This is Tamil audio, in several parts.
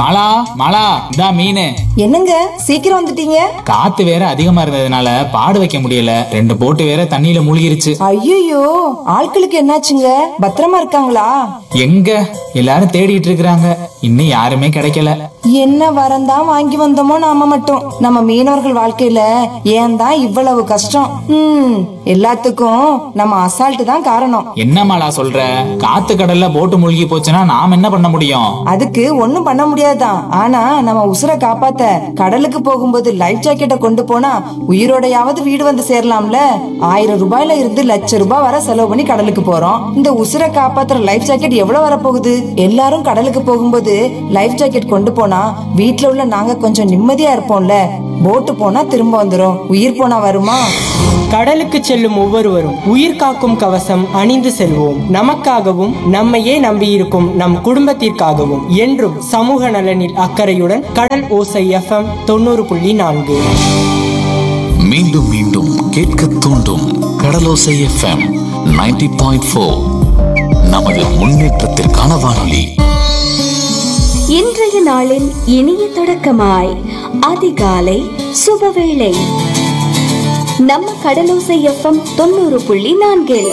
மாலா மாலா இதா மீன் என்னங்க சீக்கிரம் வந்துட்டீங்க காத்து வேற அதிகமா இருந்ததுனால பாடு வைக்க முடியல ரெண்டு போட்டு வேற தண்ணியில மூழ்கிருச்சு ஐயோ ஆட்களுக்கு என்னாச்சுங்க பத்திரமா இருக்காங்களா எங்க எல்லாரும் தேடிட்டு இருக்கிறாங்க இன்னும் யாருமே கிடைக்கல என்ன வரந்தான் வாங்கி வந்தோமோ நாம மட்டும் நம்ம மீனவர்கள் வாழ்க்கையில ஏன் தான் இவ்வளவு கஷ்டம் ம் எல்லாத்துக்கும் நம்ம அசால்ட் தான் காரணம் என்ன மாலா சொல்ற காத்து கடல்ல போட்டு மூழ்கி போச்சுன்னா நாம் என்ன பண்ண முடியும் அதுக்கு ஒண்ணும் பண்ண முடியாதுதான் ஆனா நம்ம உசுரை காப்பாத்த கடலுக்கு போகும்போது லைஃப் ஜாக்கெட்டை கொண்டு போனா உயிரோடையாவது வீடு வந்து சேரலாம்ல ஆயிரம் ரூபாயில இருந்து லட்ச ரூபாய் வர செலவு பண்ணி கடலுக்கு போறோம் இந்த உசுரை காப்பாத்துற லைஃப் ஜாக்கெட் எவ்வளவு வரப்போகுது எல்லாரும் கடலுக்கு போகும்போது லைஃப் ஜாக்கெட் கொண்டு போனா வீட்ல உள்ள நாங்க கொஞ்சம் நிம்மதியா இருப்போம்ல போட்டு போனா திரும்ப வந்துரும் உயிர் போனா வருமா கடலுக்கு செல்லும் ஒவ்வொருவரும் உயிர் காக்கும் கவசம் அணிந்து செல்வோம் நமக்காகவும் நம்மையே நம்பியிருக்கும் நம் குடும்பத்திற்காகவும் என்றும் சமூக நலனில் அக்கறையுடன் கடல் ஓசை எஃப்எம் தொண்ணூறு புள்ளி நான்கு மீண்டும் மீண்டும் கேட்க தூண்டும் கடலோசை எஃப்எம் 90.4 பாயிண்ட் ஃபோர் நமது முன்னேற்றத்திற்கான வானொலி இன்றைய நாளின் இனிய தொடக்கமாய் அதிகாலை சுபவேளை நம்ம கடலோசை எஃப்எம் தொண்ணூறு புள்ளி நான்கில்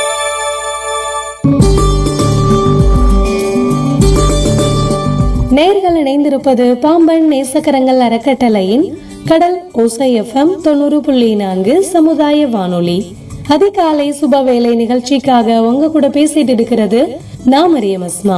நேர்கள் இணைந்திருப்பது பாம்பன் நேசக்கரங்கள் அறக்கட்டளையின் கடல் ஓசை எஃப்எம் தொண்ணூறு புள்ளி நான்கு சமுதாய வானொலி அதிகாலை சுபவேளை நிகழ்ச்சிக்காக உங்க கூட பேசிட்டு இருக்கிறது நான் மரியம் அஸ்மா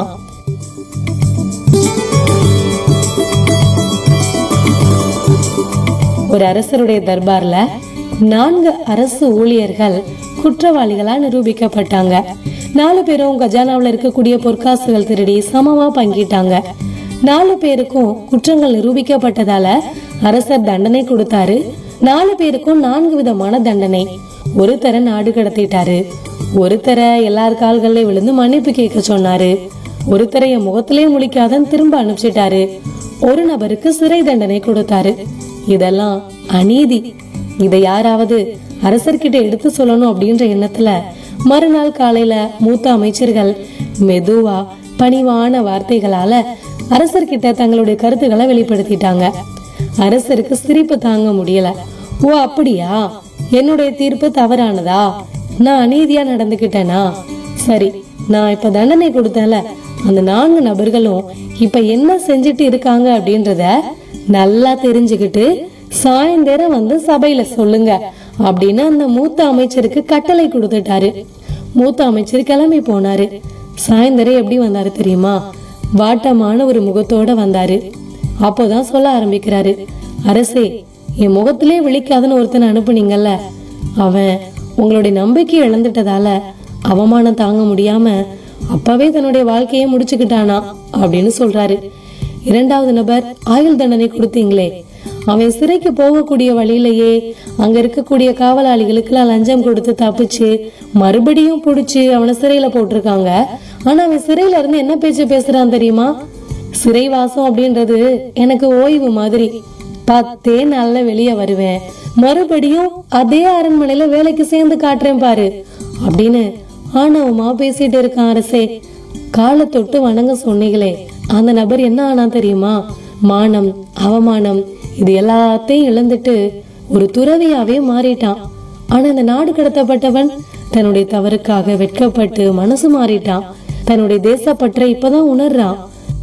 ஒரு அரசருடைய தர்பார்ல நான்கு அரசு ஊழியர்கள் குற்றவாளிகளா நிரூபிக்கப்பட்டாங்க நாலு பேரும் கஜானாவுல இருக்கக்கூடிய பொற்காசுகள் திருடி சமமா பங்கிட்டாங்க நாலு பேருக்கும் குற்றங்கள் நிரூபிக்கப்பட்டதால அரசர் தண்டனை கொடுத்தாரு நாலு பேருக்கும் நான்கு விதமான தண்டனை ஒருத்தரை நாடு கடத்திட்டாரு ஒருத்தரை எல்லார் கால்கள்ல விழுந்து மன்னிப்பு கேட்க சொன்னாரு ஒருத்தரை என் முகத்திலே முழிக்காதன்னு திரும்ப அனுப்பிச்சிட்டாரு ஒரு நபருக்கு சிறை தண்டனை கொடுத்தாரு இதெல்லாம் அநீதி இதை யாராவது அரசர்கிட்ட எடுத்து சொல்லணும் அப்படின்ற எண்ணத்துல மறுநாள் காலையில மூத்த அமைச்சர்கள் மெதுவா பணிவான வார்த்தைகளால அரசர்கிட்ட தங்களுடைய கருத்துக்களை வெளிப்படுத்திட்டாங்க அரசருக்கு சிரிப்பு தாங்க முடியல ஓ அப்படியா என்னுடைய தீர்ப்பு தவறானதா நான் அநீதியா நடந்துகிட்டேனா சரி நான் இப்ப தண்டனை கொடுத்தேன்ல அந்த நான்கு நபர்களும் இப்ப என்ன செஞ்சுட்டு இருக்காங்க அப்படின்றத நல்லா தெரிஞ்சுக்கிட்டு சாயந்தரம் வந்து சபையில சொல்லுங்க அப்படின்னு அந்த மூத்த அமைச்சருக்கு கட்டளை கொடுத்துட்டாரு மூத்த அமைச்சர் கிளம்பி போனாரு சாயந்தரம் எப்படி வந்தாரு தெரியுமா வாட்டமான ஒரு முகத்தோட வந்தாரு அப்போதான் சொல்ல ஆரம்பிக்கிறாரு அரசே என் முகத்திலே விழிக்காதுன்னு ஒருத்தனை அனுப்புனீங்கல்ல அவன் உங்களுடைய நம்பிக்கை இழந்துட்டதால அவமானம் தாங்க முடியாம அப்பவே தன்னுடைய வாழ்க்கையை முடிச்சுக்கிட்டானா அப்படின்னு சொல்றாரு இரண்டாவது நபர் ஆயுள் தண்டனை கொடுத்தீங்களே அவன் சிறைக்கு போகக்கூடிய வழியிலேயே அங்க இருக்கக்கூடிய காவலாளிகளுக்கு லஞ்சம் கொடுத்து தப்பிச்சு மறுபடியும் புடிச்சு அவனை சிறையில போட்டிருக்காங்க ஆனா அவன் சிறையில இருந்து என்ன பேச்சு பேசுறான் தெரியுமா சிறைவாசம் அப்படின்றது எனக்கு ஓய்வு மாதிரி பத்தே நாள்ல வெளியே வருவேன் மறுபடியும் அதே அரண்மனையில வேலைக்கு சேர்ந்து காட்டுறேன் பாரு அப்படின்னு ஆணவமா பேசிட்டு இருக்கான் அரசே காலை தொட்டு வணங்க சொன்னீங்களே அந்த நபர் என்ன ஆனா தெரியுமா மானம் அவமானம் இது எல்லாத்தையும் இழந்துட்டு ஒரு துறவியாவே மாறிட்டான் ஆனா இந்த நாடு கடத்தப்பட்டவன் தன்னுடைய தவறுக்காக வெட்கப்பட்டு மனசு மாறிட்டான் தன்னுடைய தேசப்பற்றை இப்பதான் உணர்றான்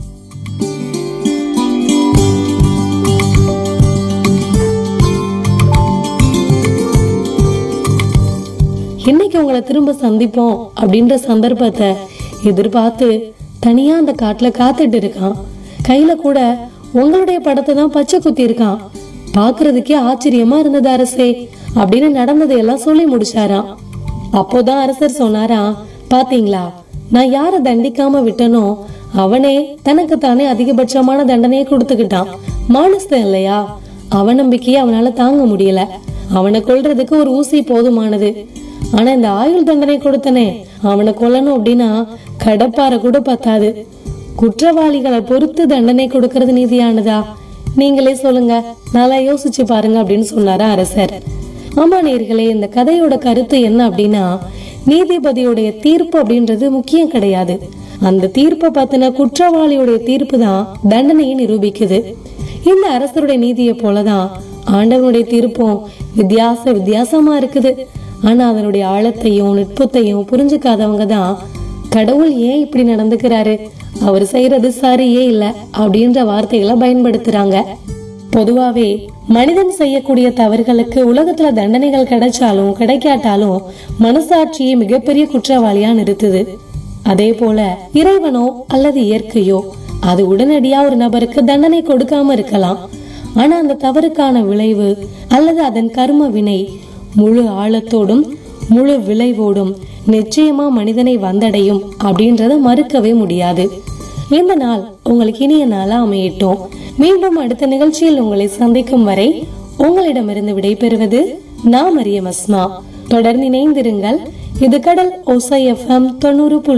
இன்னைக்கு உங்களை திரும்ப சந்திப்போம் அப்படின்ற சந்தர்ப்பத்தை எதிர்பார்த்து தனியா அந்த காட்டுல காத்துட்டு இருக்கான் கையில கூட உங்களுடைய படத்தை தான் பச்சை குத்தி இருக்கான் பாக்குறதுக்கே ஆச்சரியமா இருந்தது அரசே அப்படின்னு நடந்ததையெல்லாம் சொல்லி முடிச்சாராம் அப்போதான் அரசர் சொன்னாராம் பாத்தீங்களா நான் யார தண்டிக்காம விட்டனோ அவனே தனக்கு தானே அதிகபட்சமான தண்டனையை கொடுத்துக்கிட்டான் மானஸ்தன் இல்லையா அவநம்பிக்கையை அவனால தாங்க முடியல அவனை கொல்றதுக்கு ஒரு ஊசி போதுமானது ஆனா இந்த ஆயுள் தண்டனை கொடுத்தனே அவனை கொல்லணும் அப்படின்னா கடப்பார கூட பத்தாது குற்றவாளிகளை பொறுத்து தண்டனை கொடுக்கறது நீதியானதா நீங்களே சொல்லுங்க நல்லா யோசிச்சு பாருங்க அப்படின்னு சொன்னாரா அரசர் ஆமா நேர்களே இந்த கதையோட கருத்து என்ன அப்படின்னா நீதிபதியுடைய தீர்ப்பு அப்படின்றது முக்கியம் கிடையாது அந்த தீர்ப்பை பத்தின குற்றவாளியுடைய தீர்ப்பு தான் தண்டனையை நிரூபிக்குது இந்த அரசருடைய நீதியை போலதான் ஆண்டவனுடைய தீர்ப்பும் வித்தியாச வித்தியாசமா இருக்குது ஆனா அதனுடைய ஆழத்தையும் நுட்பத்தையும் புரிஞ்சுக்காதவங்க தான் கடவுள் ஏன் இப்படி நடந்துக்கிறாரு அவர் செய்யறது சரியே இல்ல அப்படின்ற வார்த்தைகளை பயன்படுத்துறாங்க பொதுவாவே மனிதன் செய்யக்கூடிய தவறுகளுக்கு உலகத்துல தண்டனைகள் கிடைச்சாலும் கிடைக்காட்டாலும் மனசாட்சியை மிகப்பெரிய குற்றவாளியா நிறுத்துது அதே போல இறைவனோ அல்லது இயற்கையோ அது உடனடியா ஒரு நபருக்கு தண்டனை கொடுக்காம இருக்கலாம் ஆனா அந்த தவறுக்கான விளைவு அல்லது அதன் கர்ம வினை முழு ஆழத்தோடும் முழு விளைவோடும் நிச்சயமா மனிதனை வந்தடையும் அப்படின்றத மறுக்கவே முடியாது இந்த நாள் உங்களுக்கு இனிய நாளா அமையட்டும் மீண்டும் அடுத்த நிகழ்ச்சியில் உங்களை சந்திக்கும் வரை உங்களிடமிருந்து விடைபெறுவது நான் மரியம் அஸ்மா தொடர்ந்து இணைந்திருங்கள் இது கடல் ஒசை எஃப்எம் தொண்ணூறு புள்ளி